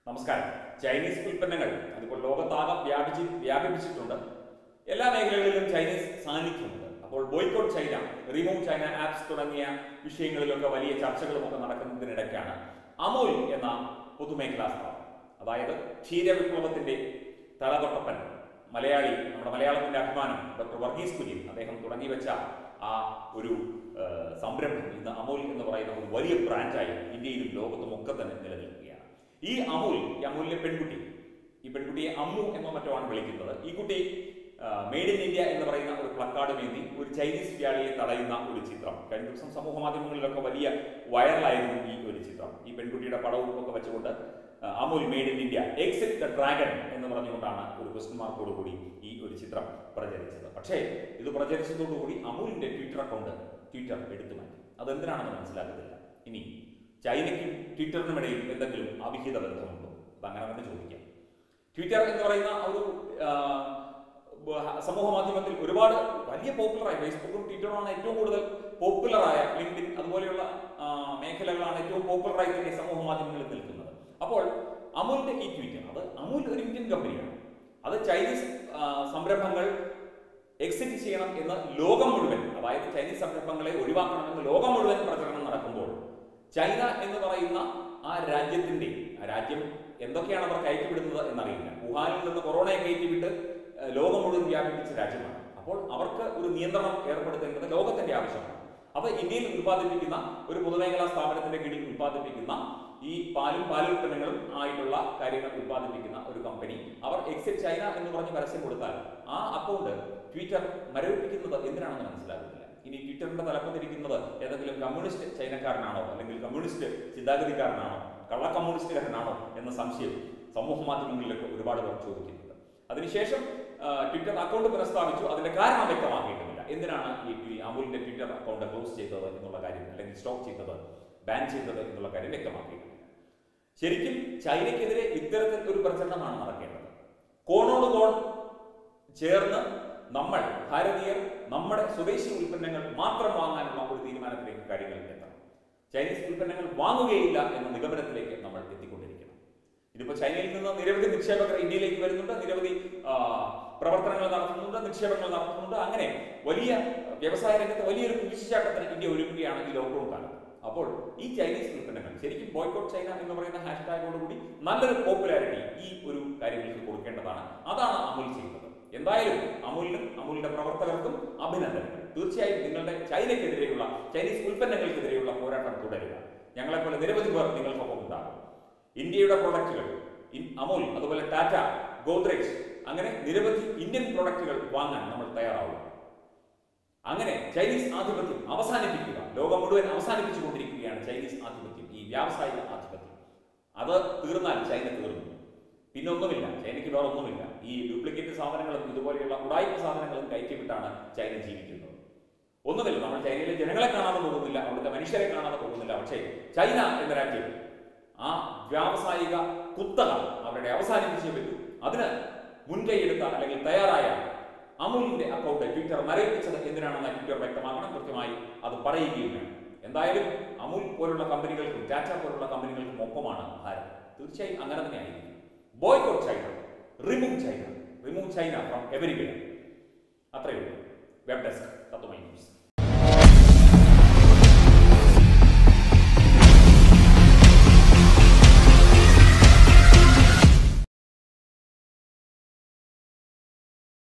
നമസ്കാരം ചൈനീസ് ഉൽപ്പന്നങ്ങൾ അതിപ്പോൾ ലോകത്താകെ വ്യാപിച്ച് വ്യാപിപ്പിച്ചിട്ടുണ്ട് എല്ലാ മേഖലകളിലും ചൈനീസ് സാന്നിധ്യമുണ്ട് അപ്പോൾ boycott China remove China apps തുടങ്ങിയ വിഷയങ്ങളിലൊക്കെ വലിയ ചർച്ചകളുമൊക്കെ നടക്കുന്നതിനിടയ്ക്കാണ് അമൂൽ എന്ന പൊതുമേഖലാ സ്ഥാപനം അതായത് ക്ഷീരവിപ്ലവത്തിന്റെ തലതൊട്ടപ്പൻ മലയാളി നമ്മുടെ മലയാളത്തിന്റെ അഭിമാനം ഡോക്ടർ വർഗീസ് കുര്യൻ അദ്ദേഹം തുടങ്ങി വെച്ച ആ ഒരു ആ, സംരംഭം ഇന്ന് അമൂൽ എന്ന് പറയുന്ന ഒരു വലിയ ബ്രാൻഡായി ഇന്ത്യയിലും ലോകത്തും ഒക്കെ തന്നെ നിലനിൽക്കുകയാണ് ഈ അമൂൽ ഈ അമൂലിലെ പെൺകുട്ടി ഈ പെൺകുട്ടിയെ അമ്മു എന്നോ മറ്റോ ആണ് വിളിക്കുന്നത് ഈ കുട്ടി മെയ്ഡ് ഇൻ ഇന്ത്യ എന്ന് പറയുന്ന ഒരു പ്ലക്കാർഡ് വേണ്ടി ഒരു ചൈനീസ് വ്യാളിയെ തടയുന്ന ഒരു ചിത്രം കഴിഞ്ഞ ദിവസം സമൂഹ മാധ്യമങ്ങളിലൊക്കെ വലിയ വൈറലായിരുന്നു ഈ ഒരു ചിത്രം ഈ പെൺകുട്ടിയുടെ പടവും ഒക്കെ വെച്ചുകൊണ്ട് ആ, Amul made in India exit the dragon എന്ന് പറഞ്ഞുകൊണ്ടാണ് ഒരു ക്വസ്റ്റ്യൻ മാർക്കോട് കൂടി ഈ ഒരു ചിത്രം പ്രചരിച്ചത് പക്ഷേ ഇത് പ്രചരിച്ചതോടുകൂടി അമൂലിന്റെ ട്വിറ്റർ അക്കൗണ്ട് ട്വിറ്റർ എടുത്തു മാറ്റി അതെന്തിനാണെന്ന് മനസ്സിലാക്കുന്നില്ല ഇനി ചൈനയ്ക്കും ട്വിറ്ററിനും ഇടയിൽ എന്തെങ്കിലും അവിഹിത ബന്ധമുണ്ടോ അതങ്ങനെ തന്നെ ചോദിക്കാം ട്വിറ്റർ എന്ന് പറയുന്ന ഒരു ആ, ബ- സമൂഹ മാധ്യമത്തിൽ ഒരുപാട് വലിയ പോപ്പുലറായി ഫേസ്ബുക്കും ട്വിറ്ററുമാണ് ഏറ്റവും കൂടുതൽ പോപ്പുലറായ ലിങ്ക്ഡിൻ അതുപോലെയുള്ള ആ, മേഖലകളാണ് ഏറ്റവും പോപ്പുലറായി തന്നെ സമൂഹ മാധ്യമങ്ങളിൽ നിൽക്കുന്നത് അപ്പോൾ അമൂലിന്റെ ഈ ട്വീറ്റ് അത് അമൂൽ ഒരു ഇന്ത്യൻ കമ്പനിയാണ് അത് ചൈനീസ് ആ, സംരംഭങ്ങൾ എക്സിറ്റ് ചെയ്യണം എന്ന് ലോകം മുഴുവൻ അതായത് ചൈനീസ് സംരംഭങ്ങളെ ഒഴിവാക്കണമെന്ന് ലോകം മുഴുവൻ പ്രചരണം നടക്കുമ്പോൾ ചൈന എന്ന് പറയുന്ന ആ രാജ്യത്തിന്റെ ആ രാജ്യം എന്തൊക്കെയാണ് അവർ കയറ്റിവിടുന്നത് എന്നറിയില്ല വുഹാനിൽ നിന്ന് കൊറോണയെ കയറ്റിവിട്ട് ഏഹ്, ലോകം മുഴുവൻ വ്യാപിപ്പിച്ച രാജ്യമാണ് അപ്പോൾ അവർക്ക് ഒരു നിയന്ത്രണം ഏർപ്പെടുത്തേണ്ടത് ലോകത്തിന്റെ ആവശ്യമാണ് അപ്പൊ ഇന്ത്യയിൽ ഉത്പാദിപ്പിക്കുന്ന ഒരു പൊതുമേഖലാ സ്ഥാപനത്തിന്റെ കീഴിൽ ഉത്പാദിപ്പിക്കുന്ന ഈ പാലും പാലുൽപ്പന്നങ്ങളും ആയിട്ടുള്ള കാര്യങ്ങൾ ഉത്പാദിപ്പിക്കുന്ന ഒരു കമ്പനി അവർ എക്സിറ്റ് ചൈന എന്ന് പറഞ്ഞ് പരസ്യം കൊടുത്താൽ ആ അക്കൗണ്ട് ട്വിറ്റർ മരവിപ്പിക്കുന്നത് എന്തിനാണെന്ന് മനസ്സിലാകുന്നില്ല ഇനി ട്വിറ്ററിന്റെ തലപ്പത്തിരിക്കുന്നത് ഏതെങ്കിലും കമ്മ്യൂണിസ്റ്റ് ചൈനക്കാരനാണോ അല്ലെങ്കിൽ കമ്മ്യൂണിസ്റ്റ് ചിന്താഗതിക്കാരനാണോ കള്ള കമ്മ്യൂണിസ്റ്റുകാരനാണോ എന്ന സംശയം സമൂഹ മാധ്യമങ്ങളിലൊക്കെ ഒരുപാട് പേർ ചോദിക്കുന്നുണ്ട് അതിനുശേഷം ആ, ട്വിറ്റർ അക്കൗണ്ട് പുനഃസ്ഥാപിച്ചു അതിന്റെ കാരണം വ്യക്തമാക്കിയിട്ടുമില്ല എന്തിനാണ് ഈ ഈ അമൂലിന്റെ ട്വിറ്റർ അക്കൗണ്ട് ക്ലോസ് ചെയ്തത് എന്നുള്ള കാര്യം അല്ലെങ്കിൽ സ്റ്റോപ്പ് ചെയ്തത് ബാൻ ചെയ്തത് എന്നുള്ള കാര്യം വ്യക്തമാക്കിയിട്ടില്ല ശരിക്കും ചൈനയ്ക്കെതിരെ ഇത്തരത്തിൽ ഒരു പ്രചരണമാണ് നടക്കേണ്ടത് കോണോട് കോൺ ചേർന്ന് നമ്മൾ ഭാരതീയർ നമ്മുടെ സ്വദേശി ഉൽപ്പന്നങ്ങൾ മാത്രം വാങ്ങാനുള്ള ഒരു തീരുമാനത്തിലേക്ക് കാര്യങ്ങൾ എത്തണം ചൈനീസ് ഉൽപ്പന്നങ്ങൾ വാങ്ങുകയില്ല എന്ന നിഗമനത്തിലേക്ക് നമ്മൾ എത്തിക്കൊണ്ടിരിക്കണം ഇതിപ്പോ ചൈനയിൽ നിന്ന് നിരവധി നിക്ഷേപകർ ഇന്ത്യയിലേക്ക് വരുന്നുണ്ട് നിരവധി ആ, പ്രവർത്തനങ്ങൾ നടത്തുന്നുണ്ട് നിക്ഷേപങ്ങൾ നടത്തുന്നുണ്ട് അങ്ങനെ വലിയ വ്യവസായ രംഗത്ത് വലിയൊരു കുതിച്ചുചാട്ടത്തിന് ഇന്ത്യ ഒരുങ്ങുകയാണ് ഈ ലോക്ക്ഡൌൺ കാലത്ത് അപ്പോൾ ഈ ചൈനീസ് ഉൽപ്പന്നങ്ങൾ ശരിക്കും ബോയ്ക്കോട്ട് ചൈന എന്ന് പറയുന്ന ഹാഷ്ടാഗോടുകൂടി നല്ലൊരു പോപ്പുലാരിറ്റി ഈ ഒരു കാര്യങ്ങൾക്ക് കൊടുക്കേണ്ടതാണ് അതാണ് അമുൽ ചെയ്യുന്നത് എന്തായാലും അമുലിനും അമുലിന്റെ പ്രവർത്തകർക്കും അഭിനന്ദനങ്ങൾ തീർച്ചയായും നിങ്ങളുടെ ചൈനയ്ക്കെതിരെയുള്ള ചൈനീസ് ഉൽപ്പന്നങ്ങൾക്കെതിരെയുള്ള പോരാട്ടം തുടരുക ഞങ്ങളെപ്പോലെ നിരവധി പേർ നിങ്ങൾക്കൊപ്പം ഉണ്ടാകും ഇന്ത്യയുടെ പ്രൊഡക്റ്റുകൾ അമുൽ അതുപോലെ ടാറ്റ ഗോദ്രേജ് അങ്ങനെ നിരവധി ഇന്ത്യൻ പ്രൊഡക്റ്റുകൾ വാങ്ങാൻ നമ്മൾ തയ്യാറാവുക അങ്ങനെ ചൈനീസ് ആധിപത്യം അവസാനിപ്പിക്കുക ലോകം മുഴുവൻ അവസാനിപ്പിച്ചുകൊണ്ടിരിക്കുകയാണ് ചൈനീസ് ആധിപത്യം ഈ വ്യാവസായിക ആധിപത്യം അത് തീർന്നാൽ ചൈന തീർന്നു പിന്നെ ഒന്നുമില്ല ചൈനയ്ക്ക് വേറെ ഒന്നുമില്ല ഈ ഡ്യൂപ്ലിക്കേറ്റ് സാധനങ്ങളും ഇതുപോലെയുള്ള ഉടായ്പ സാധനങ്ങളും കയറ്റിവിട്ടാണ് ചൈന ജീവിക്കുന്നത് ഒന്നുമില്ല നമ്മൾ ചൈനയിലെ ജനങ്ങളെ കാണാതെ പോകുന്നില്ല അവിടുത്തെ മനുഷ്യരെ കാണാതെ പോകുന്നില്ല പക്ഷേ ചൈന എന്ന രാജ്യം ആ വ്യാവസായിക കുത്തക അവരുടെ അവസാനിപ്പിച്ചേ പറ്റൂ അതിന് മുൻകൈയെടുത്ത അല്ലെങ്കിൽ തയ്യാറായ അമുലിന്റെ അക്കൗണ്ട് ട്വിറ്റർ മരവിപ്പിച്ചത് എന്തിനാണെന്ന് ട്വിറ്റർ വ്യക്തമാക്കണം കൃത്യമായി അത് പറയുകയും വേണം എന്തായാലും അമുൽ പോലുള്ള കമ്പനികൾക്കും ടാറ്റ പോലുള്ള കമ്പനികൾക്കും ഒപ്പമാണ് ഭാരത് തീർച്ചയായും അങ്ങനെ തന്നെ ആയിരിക്കും boycott China remove China remove China from everywhere അത്രയേ ഉള്ളൂ വെബ് ഡെസ്ക് തത്വമൈ ന്യൂസ്